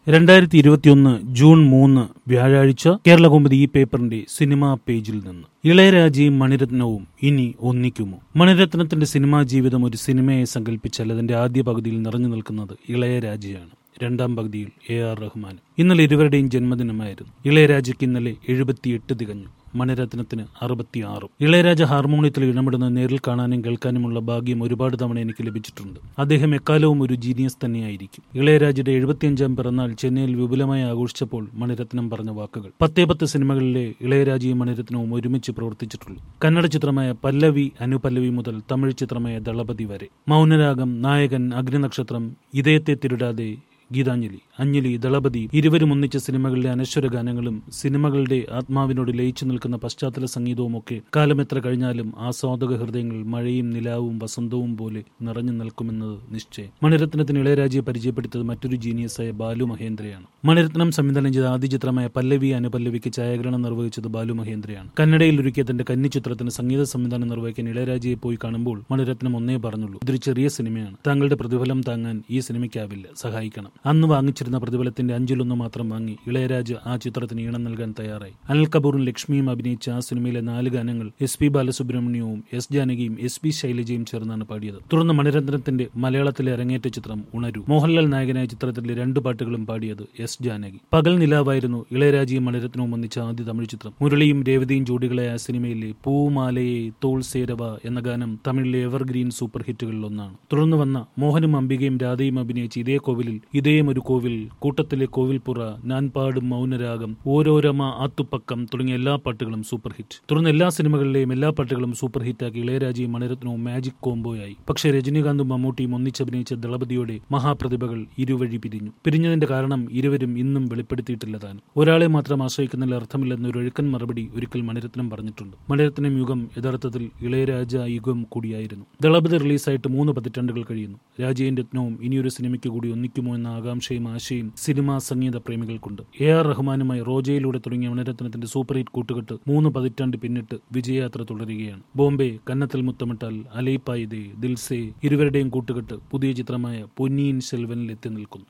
രണ്ടായിരത്തി ഇരുപത്തിയൊന്ന് ജൂൺ മൂന്ന് വ്യാഴാഴ്ച കേരളകൗമുദി ഈ പേപ്പറിന്റെ സിനിമാ പേജിൽ നിന്ന് ഇളയരാജയും മണിരത്നവും ഇനി ഒന്നിക്കുമോ മണിരത്നത്തിന്റെ സിനിമാ ജീവിതം ഒരു സിനിമയെ സങ്കല്പിച്ചാൽ അതിന്റെ ആദ്യ പകുതിയിൽ നിറഞ്ഞു നിൽക്കുന്നത് ഇളയരാജയാണ് രണ്ടാം പകുതിയിൽ എ ആർ റഹ്മാൻ ഇന്നലെ ഇരുവരുടെയും ജന്മദിനമായിരുന്നു ഇളയരാജയ്ക്ക് ഇന്നലെ എഴുപത്തിയെട്ട് തികഞ്ഞു മണിരത്നത്തിന് അറുപത്തിയാറും ഇളയരാജ ഹാർമോണിയത്തിൽ ഇടപെടുന്നത് നേരിൽ കാണാനും കേൾക്കാനുമുള്ള ഭാഗ്യം ഒരുപാട് തവണ എനിക്ക് ലഭിച്ചിട്ടുണ്ട് അദ്ദേഹം എക്കാലവും ഒരു ജീനിയസ് തന്നെയായിരിക്കും ഇളയരാജയുടെ എഴുപത്തിയഞ്ചാം പിറന്നാൾ ചെന്നൈയിൽ വിപുലമായി ആഘോഷിച്ചപ്പോൾ മണിരത്നം പറഞ്ഞ വാക്കുകൾ പത്തേ പത്ത് സിനിമകളിലെ ഇളയരാജയും മണിരത്നവും ഒരുമിച്ച് പ്രവർത്തിച്ചിട്ടുള്ളൂ കന്നഡ ചിത്രമായ പല്ലവി അനുപല്ലവി മുതൽ തമിഴ് ചിത്രമായ ദളപതി വരെ മൗനരാഗം നായകൻ അഗ്നിനക്ഷത്രം ഇതയത്തെ തിരുടാതെ ഗീതാഞ്ജലി അഞ്ജലി ദളപതി ഇരുവരും ഒന്നിച്ച സിനിമകളിലെ അനശ്വര ഗാനങ്ങളും സിനിമകളുടെ ആത്മാവിനോട് ലയിച്ചു നിൽക്കുന്ന പശ്ചാത്തല സംഗീതവും ഒക്കെ കാലം എത്ര കഴിഞ്ഞാലും ആസ്വാദക ഹൃദയങ്ങൾ മഴയും നിലാവും വസന്തവും പോലെ നിറഞ്ഞു നിൽക്കുമെന്നത് നിശ്ചയം മണിരത്നത്തിന് ഇളയരാജയെ പരിചയപ്പെടുത്തിയത് മറ്റൊരു ജീനിയസായ ബാലു മഹേന്ദ്രയാണ് മണിരത്നം സംവിധാനം ചെയ്ത ആദ്യ ചിത്രമായ പല്ലവി അനുപല്ലവിക്ക് ഛായാഗ്രഹണം നിർവഹിച്ചത് ബാലു മഹേന്ദ്രയാണ് കന്നഡയിൽ ഒരുക്കിയ തന്റെ കന്നി ചിത്രത്തിന് സംഗീത സംവിധാനം നിർവഹിക്കാൻ ഇളയരാജയെ പോയി കാണുമ്പോൾ മണിരത്നം ഒന്നേ പറഞ്ഞുള്ളൂ ഇതൊരു ചെറിയ സിനിമയാണ് താങ്കളുടെ പ്രതിഫലം താങ്ങാൻ ഈ സിനിമയ്ക്കാവില്ല സഹായിക്കണം അന്ന് വാങ്ങിച്ചിരുന്ന പ്രതിഫലത്തിന്റെ അഞ്ചിലൊന്ന് മാത്രം വാങ്ങി ഇളയരാജ ആ ചിത്രത്തിന് ഈണം നൽകാൻ തയ്യാറായി അനിൽ കപൂറും ലക്ഷ്മിയും അഭിനയിച്ച ആ സിനിമയിലെ നാല് ഗാനങ്ങൾ എസ് പി ബാലസുബ്രഹ്മണ്യവും എസ് ജാനകിയും എസ് പി ശൈലജയും ചേർന്നാണ് പാടിയത് തുടർന്ന് മണിരത്നത്തിന്റെ മലയാളത്തിലെ അരങ്ങേറ്റ ചിത്രം ഉണരു മോഹൻലാൽ നായകനായ ചിത്രത്തിലെ രണ്ട് പാട്ടുകളും പാടിയത് എസ് ജാനകി പകൽ നിലാവായിരുന്നു ഇളയരാജയും മണിരത്നവും ഒന്നിച്ച ആദ്യ തമിഴ് ചിത്രം മുരളിയും രേവതിയും ജോഡികളായ ആ സിനിമയിലെ പൂമാലയെ തോൾ സേരവ എന്ന ഗാനം തമിഴിലെ എവർഗ്രീൻ സൂപ്പർ ഹിറ്റുകളിൽ ഒന്നാണ് തുടർന്ന് വന്ന മോഹനും അംബികയും രാധയും അഭിനയിച്ച ഇതേ കോവിലിൽ ഇതേം ഒരു കോവിൽ കൂട്ടത്തിലെ കോവിൽപ്പുറ ഞാൻ പാടും മൗനരാഗം ഓരോരമ ആത്തുപ്പക്കം തുടങ്ങിയ എല്ലാ പാട്ടുകളും സൂപ്പർ ഹിറ്റ് തുടർന്ന് എല്ലാ സിനിമകളിലെയും എല്ലാ പാട്ടുകളും സൂപ്പർ ഹിറ്റാക്കി ഇളയരാജയും മണിരത്നവും മാജിക് കോംബോയായി പക്ഷേ രജനീകാന്തും മമ്മൂട്ടിയും ഒന്നിച്ചഭിനയിച്ച ദളപതിയോടെ മഹാപ്രതിഭകൾ ഇരുവഴി പിരിഞ്ഞു പിരിഞ്ഞതിന്റെ കാരണം ഇരുവരും ഇന്നും വെളിപ്പെടുത്തിയിട്ടില്ല താൻ ഒരാളെ മാത്രം ആശ്രയിക്കുന്നതിൽ അർത്ഥമില്ലെന്ന ഒരു ഒഴുക്കൻ മറുപടി ഒരിക്കൽ മണിരത്നം പറഞ്ഞിട്ടുണ്ട് മണിരത്നം യുഗം യഥാർത്ഥത്തിൽ ഇളയരാജ യുഗം കൂടിയായിരുന്നു ദളപതി റിലീസായിട്ട് മൂന്ന് പതിറ്റാണ്ടുകൾ കഴിയുന്നു രാജയും രത്നവും ഇനിയൊരു സിനിമയ്ക്ക് കൂടി ഒന്നിക്കുമോ എന്ന ആകാംക്ഷയും ആശയും സിനിമാ സംഗീത പ്രേമികൾക്കുണ്ട് എ ആർ റഹ്മാനുമായി റോജയിലൂടെ തുടങ്ങിയ മണിരത്നത്തിന്റെ സൂപ്പർ ഹിറ്റ് കൂട്ടുകെട്ട് മൂന്ന് പതിറ്റാണ്ട് പിന്നിട്ട് വിജയയാത്ര തുടരുകയാണ് ബോംബെ കന്നത്തിൽ മുത്തമിട്ടാൽ അലൈപ്പായിദേ ദിൽസേ ഇരുവരുടെയും കൂട്ടുകെട്ട് പുതിയ ചിത്രമായ പൊന്നിയിൻ സെൽവനിൽ എത്തി നിൽക്കുന്നു